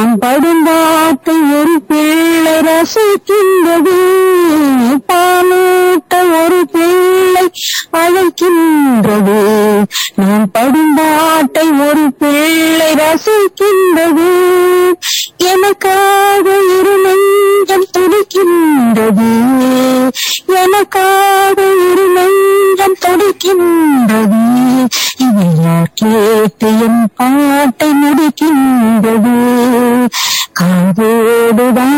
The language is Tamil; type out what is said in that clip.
நான் படும் வார்த்தை ஒரு பிள்ளை ரசிக்கின்றது பாலூட்ட ஒரு பிள்ளை அழைக்கின்றது நான் படும் பாட்டை ஒரு பிள்ளை ரசிக்கின்றது எனக்காக இரு நெஞ்சம் துடிக்கின்றது எனக்காக இரு நெஞ்சம் துடிக்கின்றது இதை யார் கேட்டு என் பாட்டை முடிக்கின்றது காதோடுதான்